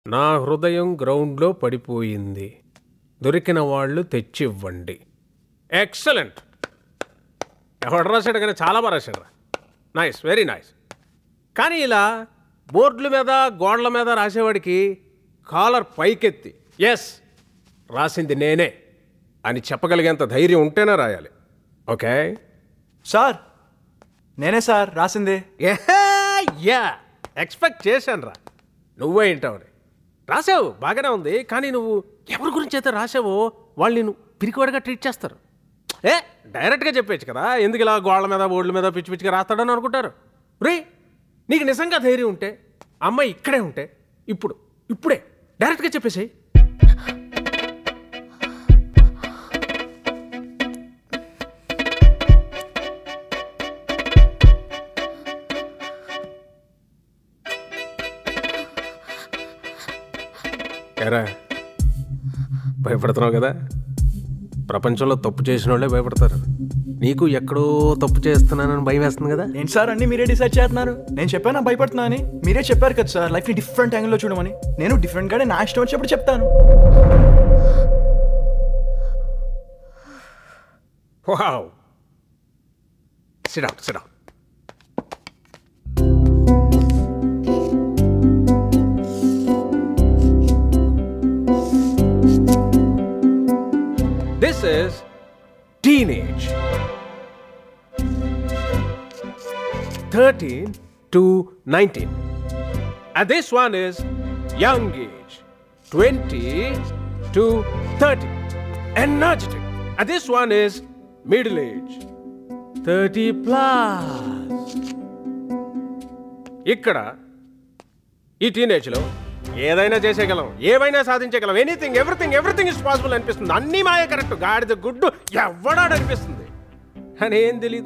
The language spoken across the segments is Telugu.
నా హృదయం గ్రౌండ్లో పడిపోయింది దొరికిన వాళ్ళు తెచ్చివ్వండి ఎక్సలెంట్ ఎవడు రాశాడు కానీ చాలా బాగా రాశాడు నైస్ వెరీ నైస్ కానీ ఇలా బోర్డుల మీద గోడల మీద రాసేవాడికి కాలర్ పైకెత్తి ఎస్ రాసింది నేనే అని చెప్పగలిగేంత ధైర్యం ఉంటేనే రాయాలి ఓకే సార్ నేనే సార్ రాసింది యా ఎక్స్పెక్ట్ చేశాను రా నువ్వే వింటావని రాసావు బాగానే ఉంది కానీ నువ్వు ఎవరి గురించి అయితే రాసావో వాళ్ళు నేను పిరికివాడిగా ట్రీట్ చేస్తారు ఏ డైరెక్ట్గా చెప్పేచ్చు కదా ఎందుకు ఇలా గోళ్ళ మీద బోర్డుల మీద పిచ్చి పిచ్చిగా రాస్తాడని అనుకుంటారు రే నీకు నిజంగా ధైర్యం ఉంటే అమ్మాయి ఇక్కడే ఉంటే ఇప్పుడు ఇప్పుడే డైరెక్ట్గా చెప్పేసేయ్ ఎరా భయపడుతున్నావు కదా ప్రపంచంలో తప్పు చేసిన వాళ్ళే భయపడతారు నీకు ఎక్కడో తప్పు చేస్తున్నానని భయం వేస్తుంది కదా ఏంటి సార్ అన్ని మీరే డిసైడ్ చేస్తున్నారు నేను చెప్పానా భయపడుతున్నా అని మీరే చెప్పారు కదా సార్ లైఫ్ని డిఫరెంట్ యాంగిల్లో చూడమని నేను డిఫరెంట్గానే నా ఇష్టం వచ్చినప్పుడు చెప్తాను wow sit down sit down this is teenage thirteen to nineteen And this one is young age, 20 to 30. Energetic. And this one is middle age, 30 plus. ఇక్కడ ఈ టీనేజ్లో ఏదైనా చేసేయగలం ఏవైనా సాధించగలం anything everything everything is possible అనిపిస్తుంది అన్నీ మాయ కరెక్ట్ గాడిద గుడ్డు ఎవడాడు అనిపిస్తుంది అని ఏం తెలీదు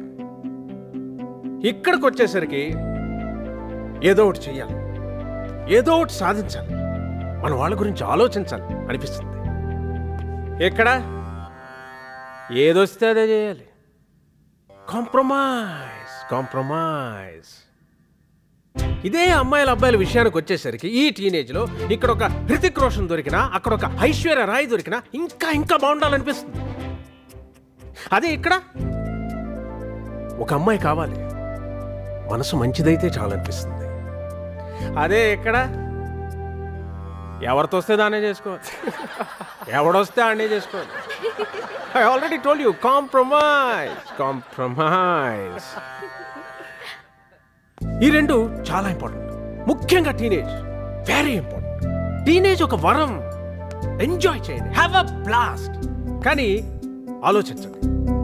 ఇక్కడికి వచ్చేసరికి ఏదో ఒకటి చెయ్యాలి ఏదో ఒకటి సాధించాలి మన వాళ్ళ గురించి ఆలోచించాలి అనిపిస్తుంది ఎక్కడ ఏదొస్తే అదే చేయాలి కాంప్రమైజ్ కాంప్రమైజ్ ఇదే అమ్మాయిల అబ్బాయిల విషయానికి వచ్చేసరికి ఈ టీనేజ్లో ఇక్కడ ఒక హృతిక్ రోషన్ దొరికినా అక్కడ ఒక ఐశ్వర్య రాయ్ దొరికినా ఇంకా ఇంకా బాగుండాలనిపిస్తుంది అదే ఇక్కడ ఒక అమ్మాయి కావాలి మనసు మంచిదైతే చాలనిపిస్తుంది అదే ఇక్కడ ఎవరితో వస్తే దాన్నే చేసుకోవాలి ఎవడొస్తే ఆడనే చేసుకోవాలి I already told you compromise compromise ఈ రెండు చాలా ఇంపార్టెంట్ ముఖ్యంగా టీనేజ్ వెరీ ఇంపార్టెంట్ టీనేజ్ ఒక వరం ఎంజాయ్ చేయండి హ్యావ్ అ బ్లాస్ట్ కానీ ఆలోచించండి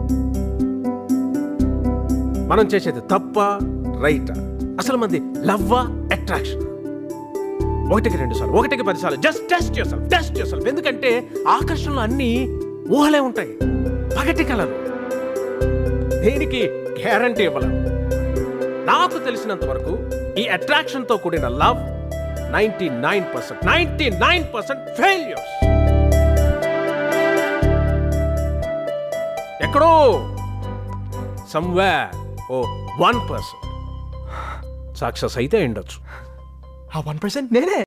మనం చేసేది తప్ప రైటా అసలు మంది లవ్వా అట్రాక్షన్ ఒకటికి రెండు సార్లు ఒకటికి పది సార్లు just test yourself test yourself ఎందుకంటే ఆకర్షణలో అన్ని ఊహలే ఉంటాయి పగటి కలరు దేనికి గ్యారంటీ ఇవ్వలేం నాకు తెలిసినంత వరకు ఈ అట్రాక్షన్ తో కూడిన love ninety nine percent ninety nine percent failures ఎక్కడో సమ్వేర్ ఓ వన్ పర్సెంట్ సక్సెస్ అయితే ఉండొచ్చు ఆ వన్ పర్సెంట్ నేనే